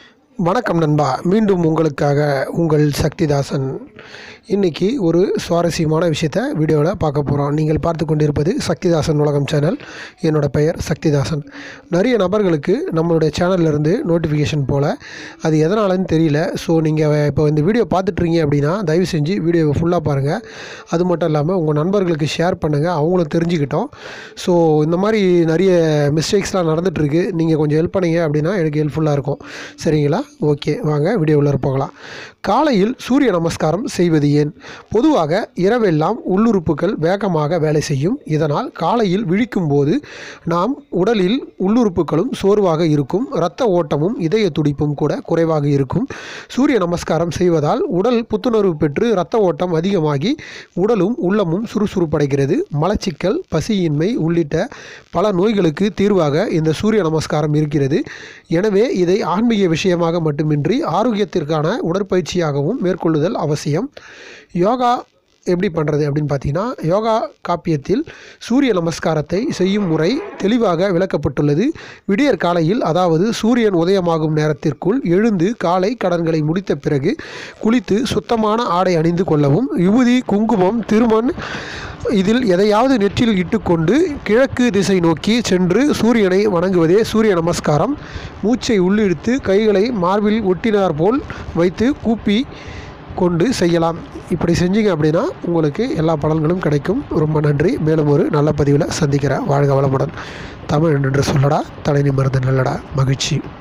வணக்கம் நண்பா மீண்டும் உங்களுக்காக உங்கள் சக்திதாசன் இன்னைக்கு ஒரு சுவாரஸ்யமான விஷயத்தை வீடியோவில் பார்க்க போகிறோம் நீங்கள் பார்த்து கொண்டிருப்பது சக்திதாசன் உலகம் சேனல் என்னோட பெயர் சக்திதாசன் நிறைய நபர்களுக்கு நம்மளுடைய சேனல்ல இருந்து நோட்டிஃபிகேஷன் போல் அது எதனாலன்னு தெரியல ஸோ நீங்கள் இப்போ இந்த வீடியோ பார்த்துட்ருங்க அப்படின்னா தயவு செஞ்சு வீடியோவை ஃபுல்லாக பாருங்கள் அது மட்டும் இல்லாமல் உங்கள் நண்பர்களுக்கு ஷேர் பண்ணுங்கள் அவங்களும் தெரிஞ்சுக்கிட்டோம் ஸோ இந்த மாதிரி நிறைய மிஸ்டேக்ஸ்லாம் நடந்துகிட்ருக்கு நீங்கள் கொஞ்சம் ஹெல்ப் பண்ணீங்க அப்படின்னா எனக்கு ஹெல்ப்ஃபுல்லாக இருக்கும் சரிங்களா ஓகே வாங்க வீடியோவில் போகலாம் காலையில் சூரிய நமஸ்காரம் செய்வது ஏன் பொதுவாக இரவெல்லாம் உள்ளுறுப்புகள் வேகமாக வேலை செய்யும் இதனால் காலையில் விழிக்கும் போது நாம் உடலில் உள்ளுறுப்புகளும் சோர்வாக இருக்கும் இரத்த ஓட்டமும் இதய துடிப்பும் கூட குறைவாக இருக்கும் சூரிய நமஸ்காரம் செய்வதால் உடல் புத்துணர்வு பெற்று இரத்த ஓட்டம் அதிகமாகி உடலும் உள்ளமும் சுறுசுறுப்படைகிறது மலச்சிக்கல் பசியின்மை உள்ளிட்ட பல நோய்களுக்கு தீர்வாக இந்த சூரிய நமஸ்காரம் இருக்கிறது எனவே இதை ஆன்மீக விஷயமாக மட்டுமின்றி ஆரோக்கியத்திற்கான உடற்பயிற்சியாகவும் மேற்கொள்ளுதல் அவசியம் யோகா எப்படி பண்ணுறது அப்படின்னு பார்த்தீங்கன்னா யோகா காப்பியத்தில் சூரிய நமஸ்காரத்தை செய்யும் முறை தெளிவாக விளக்கப்பட்டுள்ளது விடியற் காலையில் அதாவது சூரியன் உதயமாகும் நேரத்திற்குள் எழுந்து காலை கடன்களை முடித்த பிறகு குளித்து சுத்தமான ஆடை அணிந்து கொள்ளவும் விபூதி குங்குமம் திருமண் இதில் எதையாவது நெற்றில் இட்டுக்கொண்டு கிழக்கு திசை நோக்கி சென்று சூரியனை வணங்குவதே சூரிய நமஸ்காரம் மூச்சை உள்ளிழுத்து கைகளை மார்பில் ஒட்டினார் போல் வைத்து கூப்பி கொண்டு செய்யலாம் இப்படி செஞ்சீங்க அப்படின்னா உங்களுக்கு எல்லா பலன்களும் கிடைக்கும் ரொம்ப நன்றி மேலும் ஒரு நல்ல பதிவில் சந்திக்கிறேன் வாழ்க வளமுடன் தமிழ் என்று சொல்லடா தலை நிமிர்ந்து நல்லடா மகிழ்ச்சி